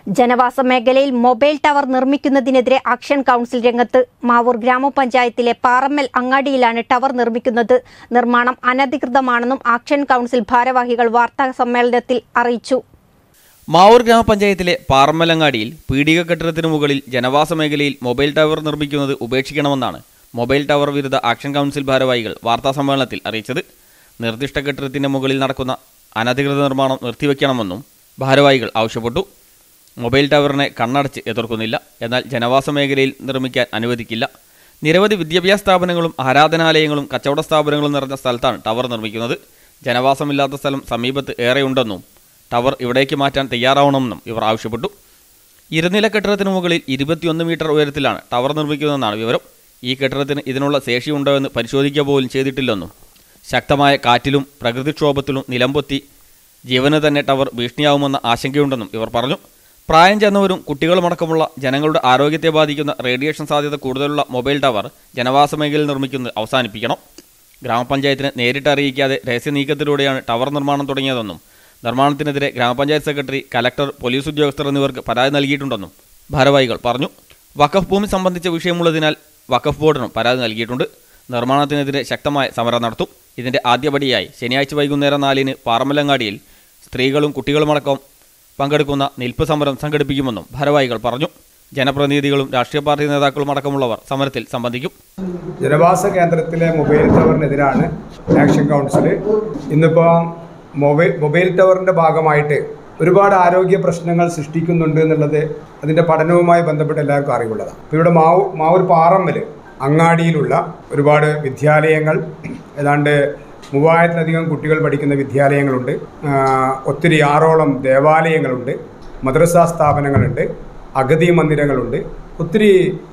ജനവാസ മേഖലയിൽ mobile tower നിർമ്മിക്കുന്നതിനെതിരെ ആക്ഷൻ കൗൺസിൽ രംഗത്ത് മാവൂർ ഗ്രാമപഞ്ചായത്തിലെ പാറമ്മൽ അങ്ങാടിയിലാണ് ടവർ നിർമ്മിക്കുന്നത് നിർമ്മാണം അനധികൃതമാണെന്നും ആക്ഷൻ കൗൺസിൽ ഭാരവാഹികൾ വാർത്താ സമ്മേളനത്തിൽ അറിയിച്ചു മാവൂർ ഗ്രാമപഞ്ചായത്തിലെ പാറമ്മലങ്ങാടിയിൽ പീഡിക കെട്ടിടത്തിനു മുകളിൽ ജനവാസ മേഖലയിൽ മൊബൈൽ ടവർ നിർമ്മിക്കുന്നത് ഉപേക്ഷിക്കണമെന്നാണ് മൊബൈൽ ടവർ വിരുദ്ധ ആക്ഷൻ കൗൺസിൽ ഭാരവാഹികൾ വാർത്താസമ്മേളനത്തിൽ അറിയിച്ചത് നിർദ്ദിഷ്ട കെട്ടിടത്തിന്റെ മുകളിൽ നടക്കുന്ന അനധികൃത നിർമ്മാണം നിർത്തിവെക്കണമെന്നും ഭാരവാഹികൾ ആവശ്യപ്പെട്ടു മൊബൈൽ ടവറിനെ കണ്ണടച്ച് എതിർക്കുന്നില്ല എന്നാൽ ജനവാസ മേഖലയിൽ നിർമ്മിക്കാൻ അനുവദിക്കില്ല നിരവധി വിദ്യാഭ്യാസ സ്ഥാപനങ്ങളും ആരാധനാലയങ്ങളും കച്ചവട സ്ഥാപനങ്ങളും നിറഞ്ഞ സ്ഥലത്താണ് ടവർ നിർമ്മിക്കുന്നത് ജനവാസമില്ലാത്ത സ്ഥലം സമീപത്ത് ഏറെയുണ്ടെന്നും ടവർ ഇവിടേക്ക് മാറ്റാൻ തയ്യാറാവണമെന്നും ഇവർ ആവശ്യപ്പെട്ടു ഇരുനില കെട്ടിടത്തിന് മുകളിൽ ഇരുപത്തിയൊന്ന് മീറ്റർ ഉയരത്തിലാണ് ടവർ നിർമ്മിക്കുന്നതെന്നാണ് വിവരം ഈ കെട്ടിടത്തിന് ഇതിനുള്ള ശേഷിയുണ്ടോ എന്ന് പരിശോധിക്കുക പോലും ചെയ്തിട്ടില്ലെന്നും ശക്തമായ കാറ്റിലും പ്രകൃതിക്ഷോഭത്തിലും നിലംപൊത്തി ജീവന് തന്നെ ടവർ ഭീഷണിയാവുമെന്ന ആശങ്കയുണ്ടെന്നും ഇവർ പറഞ്ഞു പ്രായം ചെന്നവരും കുട്ടികളുമടക്കമുള്ള ജനങ്ങളുടെ ആരോഗ്യത്തെ ബാധിക്കുന്ന റേഡിയേഷൻ സാധ്യത കൂടുതലുള്ള മൊബൈൽ ടവർ ജനവാസ മേഖലയിൽ നിർമ്മിക്കുന്നത് അവസാനിപ്പിക്കണം ഗ്രാമപഞ്ചായത്തിനെ നേരിട്ട് അറിയിക്കാതെ രഹസ്യ നീക്കത്തിലൂടെയാണ് ടവർ നിർമ്മാണം തുടങ്ങിയതെന്നും നിർമ്മാണത്തിനെതിരെ ഗ്രാമപഞ്ചായത്ത് സെക്രട്ടറി കലക്ടർ പോലീസ് ഉദ്യോഗസ്ഥർ എന്നിവർക്ക് പരാതി നൽകിയിട്ടുണ്ടെന്നും ഭാരവാഹികൾ പറഞ്ഞു വഖഫ് ഭൂമി സംബന്ധിച്ച വിഷയമുള്ളതിനാൽ വഖഫ് ബോർഡിനും പരാതി നൽകിയിട്ടുണ്ട് നിർമ്മാണത്തിനെതിരെ ശക്തമായ സമരം നടത്തും ഇതിന്റെ ആദ്യപടിയായി ശനിയാഴ്ച വൈകുന്നേരം നാലിന് പാറമലങ്ങാടിയിൽ സ്ത്രീകളും കുട്ടികളുമടക്കം പങ്കെടുക്കുന്ന നിൽപ്പ് സമരം സംഘടിപ്പിക്കുമെന്നും ഭാരവാഹികൾ പറഞ്ഞു ജനപ്രതിനിധികളും രാഷ്ട്രീയ പാർട്ടി നേതാക്കളും അടക്കമുള്ളവർ സമരത്തിൽ സംബന്ധിക്കും ജനവാസ കേന്ദ്രത്തിലെ മൊബൈൽ ടവറിനെതിരാണ് ആക്ഷൻ കൗൺസിൽ ഇന്നിപ്പോൾ മൊബൈൽ മൊബൈൽ ടവറിൻ്റെ ഭാഗമായിട്ട് ഒരുപാട് ആരോഗ്യ പ്രശ്നങ്ങൾ സൃഷ്ടിക്കുന്നുണ്ട് എന്നുള്ളത് അതിൻ്റെ പഠനവുമായി ബന്ധപ്പെട്ട് എല്ലാവർക്കും അറിവുള്ളതാണ് ഇപ്പോൾ ഇവിടെ മാവൂർ മാവൂർ പാറമ്മൽ അങ്ങാടിയിലുള്ള ഒരുപാട് വിദ്യാലയങ്ങൾ ഏതാണ്ട് മൂവായിരത്തിലധികം കുട്ടികൾ പഠിക്കുന്ന വിദ്യാലയങ്ങളുണ്ട് ആ, ഒത്തിരി ആറോളം ദേവാലയങ്ങളുണ്ട് മദ്രസാ സ്ഥാപനങ്ങളുണ്ട് അഗതി മന്ദിരങ്ങളുണ്ട് ഒത്തിരി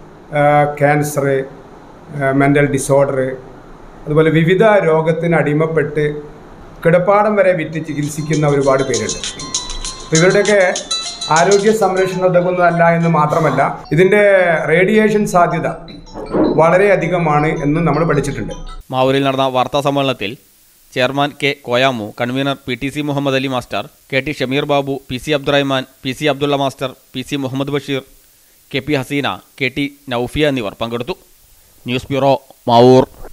ക്യാൻസർ മെൻ്റൽ ഡിസോർഡർ അതുപോലെ വിവിധ രോഗത്തിന് അടിമപ്പെട്ട് കിടപ്പാടം വരെ വിറ്റ് ചികിത്സിക്കുന്ന ഒരുപാട് പേരുണ്ട് അപ്പോൾ ഇവരുടെയൊക്കെ ആരോഗ്യ സംരക്ഷണം ഉതകുന്നതല്ല എന്ന് മാത്രമല്ല ഇതിൻ്റെ റേഡിയേഷൻ സാധ്യത വളരെ അധികമാണ് എന്നും നമ്മൾ പഠിച്ചിട്ടുണ്ട് മാവൂരിൽ നടന്ന വാർത്താ സമ്മേളനത്തിൽ chairman K Koyamu convener P T C Muhammad Ali master K T Shameer Babu P C Abdurahman P C Abdulla master P C Muhammad Basheer K P Haseena K T Naufiya എന്നിവർ പങ്കെടുത്തു ന്യൂസ് ബ്യൂറോ മാവൂർ